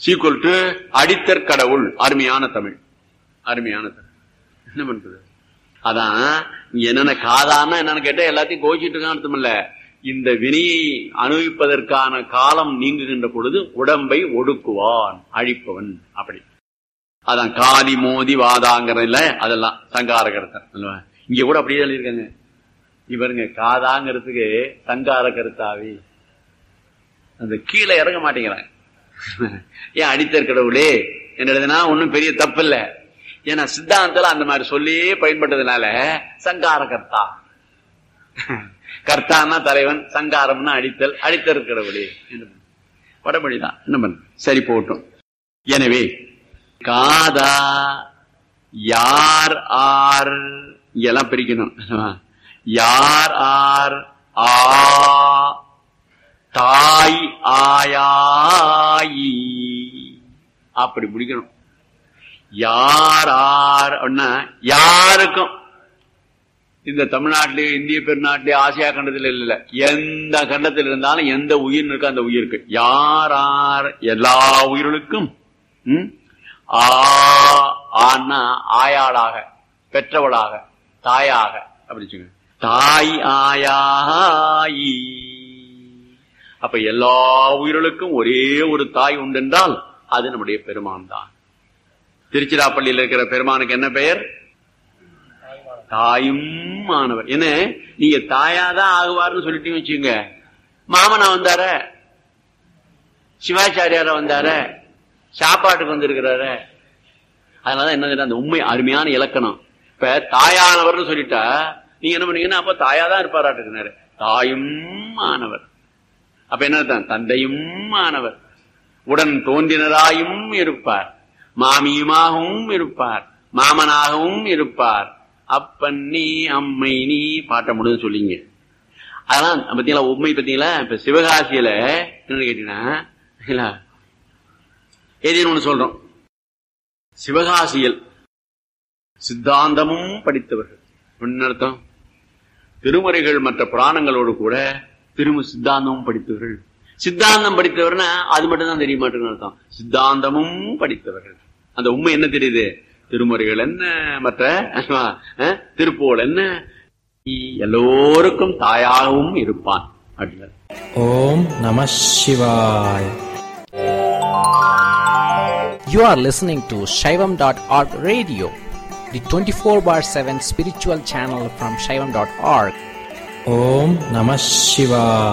Sequel to அடித்தற் கடவுள் அருமையான தமிழ் அருமையான தமிழ் என்ன பண்றது அதான் இங்க என்னென்ன காதான்னா என்னன்னு கேட்டா எல்லாத்தையும் கோச்சிட்டு இருக்கான்னு அர்த்தம் இல்ல இந்த வினையை அனுபவிப்பதற்கான காலம் நீங்குகின்ற பொழுது உடம்பை ஒடுக்குவான் அழிப்பவன் அப்படி அதான் காதி மோதி வாதாங்கிறதுல அதெல்லாம் சங்கார கருத்தர் அல்லவா? இங்க கூட அப்படியே எழுதியிருக்காங்க இவருங்க காதாங்கிறதுக்கு சங்கார கருத்தாவி அந்த கீழே இறங்க மாட்டேங்கிறாங்க ஏன் அடித்தர் கடவுளே என்னதுன்னா ஒண்ணும் பெரிய தப்பு இல்ல ஏன்னா சித்தாந்தத்துல அந்த மாதிரி சொல்லியே பயன்பட்டதுனால சங்கார கர்த்தா கர்த்தான்னா தலைவன் சங்காரம்னா அடித்தல் அடித்தர் கடவுளே என்ன பண்ண? வடமொழிதான் என்ன பண்ண சரி போட்டும் எனவே காதா யார் ஆர் இங்கெல்லாம் பிரிக்கணும் யார் ஆர் ஆ தாய் ஆயாயி அப்படி முடிக்கணும் யார் ஆர் அப்படின்னா யாருக்கும் இந்த தமிழ்நாட்டிலே இந்திய பெருநாட்டிலே ஆசியா கண்டத்தில் இல்ல எந்த கண்டத்தில் இருந்தாலும் எந்த உயிர் இருக்கோ அந்த உயிருக்கு யார் ஆர் எல்லா உயிர்களுக்கும் ம்? ஆ ஆன்னா ஆயாளாக பெற்றவளாக தாயாக அப்படி சொல்லுங்க தாய் ஆயாயி அப்ப எல்லா உயிர்களுக்கும் ஒரே ஒரு தாய் உண்டென்றால் அது நம்முடைய பெருமான் தான் திருச்சிராப்பள்ளியில் இருக்கிற பெருமானுக்கு என்ன பெயர் தாயும் மாணவர் என்ன நீங்க தாயாதான் ஆகுவார்னு சொல்லிட்டு வச்சுங்க மாமனா வந்தார சிவாச்சாரியார வந்தார சாப்பாட்டுக்கு வந்திருக்கிறாரு அதனாலதான் என்ன அந்த உண்மை அருமையான இலக்கணம் இப்ப தாயானவர்னு சொல்லிட்டா நீங்க என்ன பண்ணீங்கன்னா அப்ப தாயாதான் இருப்பாராட்டுக்குனாரு தாயும் மாணவர் அப்ப என்ன அர்த்தம்? தந்தையும் மாணவர் உடன் தோன்றினராயும் இருப்பார் மாமியுமாகவும் இருப்பார் மாமனாகவும் இருப்பார் அப்பன் நீ அம்மை நீ பாட்ட முடியும் சொல்லிங்க அதெல்லாம் பாத்தீங்களா உண்மை பாத்தீங்களா இப்ப சிவகாசியில என்னன்னு கேட்டீங்கன்னா ஏதேனும் ஒண்ணு சொல்றோம் சிவகாசியில் சித்தாந்தமும் படித்தவர்கள் என்ன அர்த்தம் திருமுறைகள் மற்ற புராணங்களோடு கூட திரும்ப சித்தாந்தமும் படித்தவர்கள் சித்தாந்தம் படித்தவர்னா அது மட்டும் தான் தெரிய மாட்டேங்குது அர்த்தம் சித்தாந்தமும் படித்தவர்கள் அந்த உண்மை என்ன தெரியுது திருமுறைகள் என்ன மற்ற அஹ், திருப்புகழ் என்ன எல்லோருக்கும் தாயாகவும் இருப்பான் அப்படின்னாரு ஓம் நம சிவாய் You are listening to Shaivam.org radio, the 24 bar 7 spiritual channel from Shaivam.org. Om Namah Shivaya.